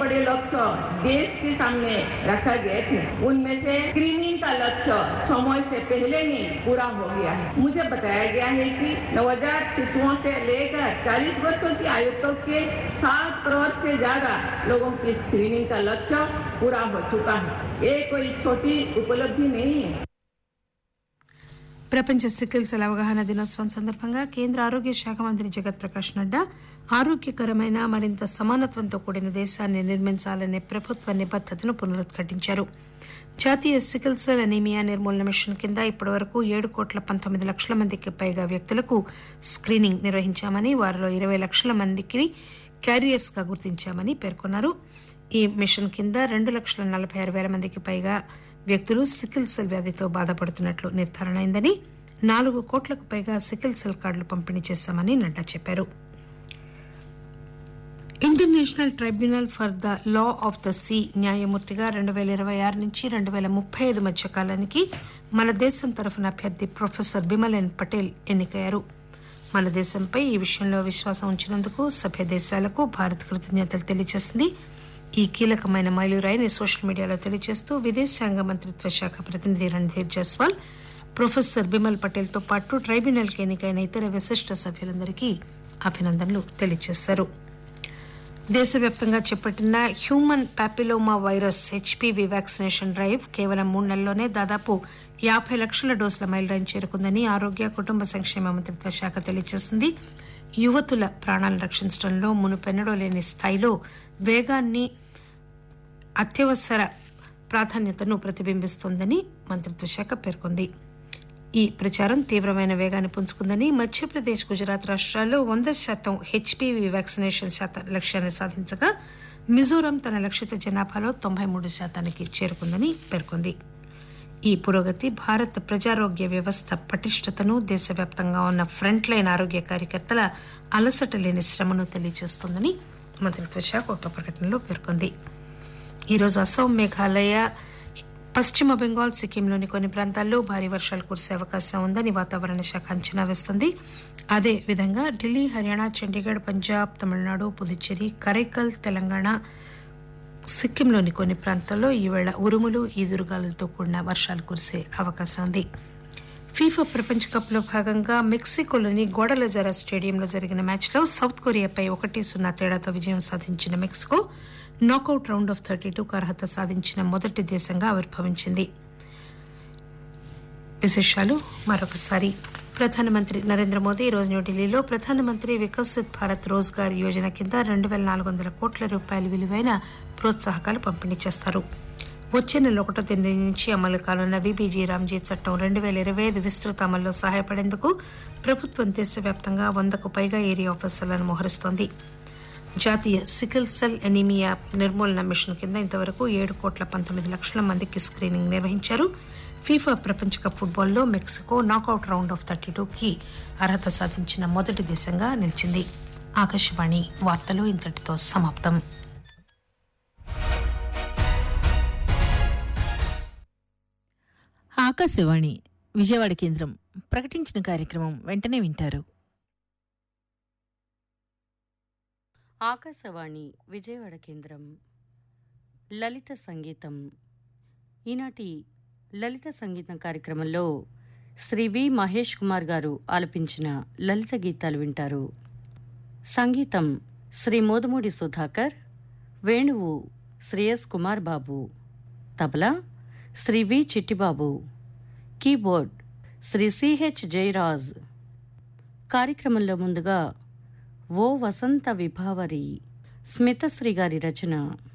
बड़े लक्ष्य देश के सामने रखा गए थे उनमें से स्क्रीनिंग का लक्ष्य समय से पहले ही पूरा हो गया है मुझे बताया गया है कि नवजात शिशुओं से लेकर 40 वर्षों की आयु तक के सात करोड़ से ज्यादा लोगों की स्क्रीनिंग का लक्ष्य पूरा हो चुका है ये कोई छोटी उपलब्धि नहीं है ప్రపంచ సికిల్ సెల్ అవగాహన దినోత్సవం సందర్భంగా కేంద్ర ఆరోగ్య శాఖ మంత్రి జగత్ ప్రకాష్ నడ్డా ఆరోగ్యకరమైన మరింత సమానత్వంతో కూడిన దేశాన్ని నిర్మించాలనే ప్రభుత్వ నిబద్దతను పునరుద్ఘాటించారు జాతీయ సికిల్ సెల్ అనీమియా నిర్మూలన మిషన్ కింద ఇప్పటివరకు ఏడు కోట్ల పంతొమ్మిది లక్షల మందికి పైగా వ్యక్తులకు స్క్రీనింగ్ నిర్వహించామని వారిలో ఇరవై లక్షల మందికి క్యారియర్స్ గా గుర్తించామని పేర్కొన్నారు ఈ మిషన్ కింద రెండు లక్షల నలభై ఆరు వేల మందికి పైగా వ్యక్తులు సికిల్ సెల్ వ్యాధితో బాధపడుతున్నట్లు నిర్ధారణ అయిందని నాలుగు కోట్లకు పైగా సికిల్ సెల్ కార్డులు పంపిణీ చేశామని నడ్డా చెప్పారు international tribunal for the law of the sea న్యాయమూర్తిగా రెండు పేల ఇరవై ఆరు నుంచి రెండు పేల ముప్పై ఐదు మధ్య కాలానికి మన దేశం తరఫున అభ్యర్థి ప్రొఫెసర్ బిమలెన్ పటేల్ ఎన్నికయ్యారు మన దేశంపై ఈ విషయంలో విశ్వాసం ఉంచినందుకు సభ్య దేశాలకు భారత్ కృతజ్ఞతలు తెలియజేసింది ఈ కీలకమైన మైలురాయిని సోషల్ మీడియాలో తెలియజేస్తూ విదేశాంగ మంత్రిత్వ శాఖ ప్రతినిధి రణ్ధీర్ జస్వాల్ ప్రొఫెసర్ బిమల్ పటేల్ తో పాటు ట్రైబ్యునల్ కి ఎన్నికైన ఇతర విశిష్ట సభ్యులందరికీ అభినందనలు తెలియజేశారు దేశవ్యాప్తంగా చేపట్టిన human papilloma virus HPV vaccination drive కేవలం మూడు నెలల్లోనే దాదాపు యాబై లక్షల డోసుల మైలురాయిని చేరుకుందని ఆరోగ్య కుటుంబ సంక్షేమ మంత్రిత్వ శాఖ తెలియజేసింది యువతుల ప్రాణాలను రక్షించడంలో మునుపెన్నడూ లేని స్థాయిలో వేగాన్ని అత్యవసర ప్రాధాన్యతను ప్రతిబింబిస్తోందని మంత్రిత్వ శాఖ పేర్కొంది ఈ ప్రచారం తీవ్రమైన వేగాన్ని పుంజుకుందని మధ్యప్రదేశ్ గుజరాత్ రాష్ట్రాల్లో వంద శాతం హెచ్పివి వ్యాక్సినేషన్ శాతం లక్ష్యాన్ని సాధించగా మిజోరాం తన లక్షిత జనాభాలో తొంభై మూడు శాతానికి చేరుకుందని పేర్కొంది ఈ పురోగతి భారత్ ప్రజారోగ్య వ్యవస్థ పటిష్టతను దేశవ్యాప్తంగా ఉన్న ఫ్రంట్ లైన్ ఆరోగ్య కార్యకర్తల అలసట లేని శ్రమను తెలియజేస్తోందని మంత్రిత్వ శాఖ ఒక ప్రకటనలో పేర్కొంది ఈరోజు అస్సాం మేఘాలయ పశ్చిమ బెంగాల్ సిక్కింలోని కొన్ని ప్రాంతాల్లో భారీ వర్షాలు కురిసే అవకాశం ఉందని వాతావరణ శాఖ అంచనా వేస్తుంది అదే విధంగా ఢిల్లీ హర్యానా చండీగఢ్ పంజాబ్ తమిళనాడు పుదుచ్చేరి కరైకల్ తెలంగాణ సిక్కింలోని కొన్ని ప్రాంతాల్లో ఈవేళ ఉరుములు ఈదురుగాలులతో కూడిన వర్షాలు కురిసే అవకాశం ఉంది ఫీఫా ప్రపంచ కప్ లో భాగంగా మెక్సికోలోని గోడలజారా స్టేడియంలో జరిగిన మ్యాచ్లో సౌత్ కొరియాపై ఒకటి సున్నా తేడాతో విజయం సాధించిన Mexico knockout round of thirty టూకు అర్హత సాధించిన మొదటి దేశంగా ఆవిర్భవించింది విశేషాలు మరొకసారి ప్రధానమంత్రి నరేంద్ర మోదీ ఈ రోజు న్యూఢిల్లీలో ప్రధానమంత్రి వికసిత్ భారత్ రోజ్గార్ యోజన కింద రెండు పేల నాలుగు వందల కోట్ల రూపాయల విలువైన ప్రోత్సాహకాలు పంపిణీ చేస్తారు వచ్చే నెల ఒకటో తేదీ నుంచి అమలు కానున్న విబీజీ రామ్జీ చట్టం రెండు పేల ఇరవై ఐదు విస్తృత అమల్లో సహాయపడేందుకు ప్రభుత్వం దేశవ్యాప్తంగా వందకు పైగా ఏరియా ఆఫీసర్లను మోహరిస్తోంది జాతీయ సికిల్ సెల్ ఎనీమియా నిర్మూలన మిషన్ కింద ఇంతవరకు ఏడు కోట్ల పంతొమ్మిది లక్షల మందికి స్క్రీనింగ్ నిర్వహించారు ఫీఫా ప్రపంచ కప్ ఫుట్బాల్లో Mexico knockout round of thirty టూకి అర్హత సాధించిన మొదటి దేశంగా నిలిచింది ఆకాశవాణి వార్తలు ఇంతటితో సమాప్తం ఆకాశవాణి విజయవాడ కేంద్రం ప్రకటించిన కార్యక్రమం వెంటనే వింటారు ఆకాశవాణి విజయవాడ కేంద్రం లలిత సంగీతం ఈనాటి లలిత సంగీతం కార్యక్రమంలో శ్రీ వి మహేష్ కుమార్ గారు ఆలపించిన లలిత గీతాలు వింటారు సంగీతం శ్రీ మోదుమూడి సుధాకర్ వేణువు Shri S Kumar Babu tabla Shri V Chittibabu keyboard Shri CH Jayaraj కార్యక్రమంలో ముందుగా ఓ వసంత విభావరి స్మితశ్రీ గారి రచన